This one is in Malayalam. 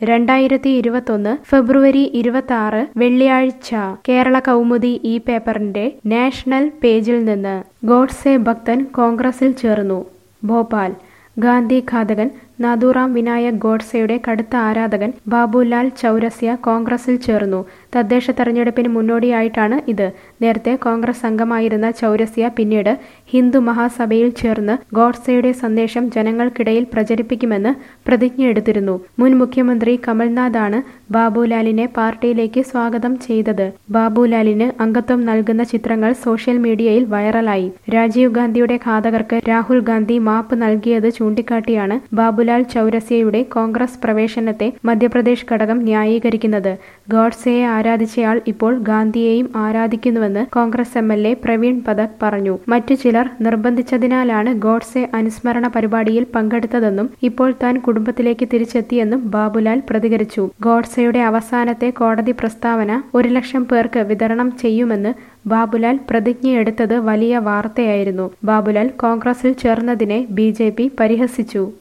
രണ്ടായിരത്തി ഇരുപത്തൊന്ന് ഫെബ്രുവരി ഇരുപത്തി ആറ് വെള്ളിയാഴ്ച കേരള കൗമുദി ഈ പേപ്പറിന്റെ നാഷണൽ പേജിൽ നിന്ന് ഗോഡ്സെ ഭക്തൻ കോൺഗ്രസിൽ ചേർന്നു ഭോപ്പാൽ ഗാന്ധി ഘാതകൻ നാഥുറാം വിനായക് ഗോഡ്സെയുടെ കടുത്ത ആരാധകൻ ബാബുലാൽ ചൗരസ്യ കോൺഗ്രസിൽ ചേർന്നു തദ്ദേശ തെരഞ്ഞെടുപ്പിന് മുന്നോടിയായിട്ടാണ് ഇത് നേരത്തെ കോൺഗ്രസ് അംഗമായിരുന്ന ചൗരസ്യ പിന്നീട് ഹിന്ദു മഹാസഭയിൽ ചേർന്ന് ഗോഡ്സെയുടെ സന്ദേശം ജനങ്ങൾക്കിടയിൽ പ്രചരിപ്പിക്കുമെന്ന് പ്രതിജ്ഞയെടുത്തിരുന്നു മുൻ മുഖ്യമന്ത്രി കമൽനാഥാണ് ബാബുലാലിനെ പാർട്ടിയിലേക്ക് സ്വാഗതം ചെയ്തത് ബാബുലാലിന് അംഗത്വം നൽകുന്ന ചിത്രങ്ങൾ സോഷ്യൽ മീഡിയയിൽ വൈറലായി രാജീവ് ഗാന്ധിയുടെ ഘാതകർക്ക് രാഹുൽ ഗാന്ധി മാപ്പ് നൽകിയത് ചൂണ്ടിക്കാട്ടിയാണ് ബാബുലാൽ ചൗരസ്യയുടെ കോൺഗ്രസ് പ്രവേശനത്തെ മധ്യപ്രദേശ് ഘടകം ന്യായീകരിക്കുന്നത് ഗോഡ്സെയെ ആരാധിച്ചയാൾ ഇപ്പോൾ ഗാന്ധിയെയും ആരാധിക്കുന്നുവെന്ന് Congress M L A Praveen Pathak പറഞ്ഞു മറ്റു ചിലർ നിർബന്ധിച്ചതിനാലാണ് ഗോഡ്സെ അനുസ്മരണ പരിപാടിയിൽ പങ്കെടുത്തതെന്നും ഇപ്പോൾ താൻ കുടുംബത്തിലേക്ക് തിരിച്ചെത്തിയെന്നും ബാബുലാൽ പ്രതികരിച്ചു ഗോഡ്സെയുടെ അവസാനത്തെ കോടതി പ്രസ്താവന ഒരു ലക്ഷം പേർക്ക് വിതരണം ചെയ്യുമെന്ന് ബാബുലാൽ പ്രതിജ്ഞയെടുത്തത് വലിയ വാർത്തയായിരുന്നു ബാബുലാൽ കോൺഗ്രസിൽ ചേർന്നതിനെ ബി പരിഹസിച്ചു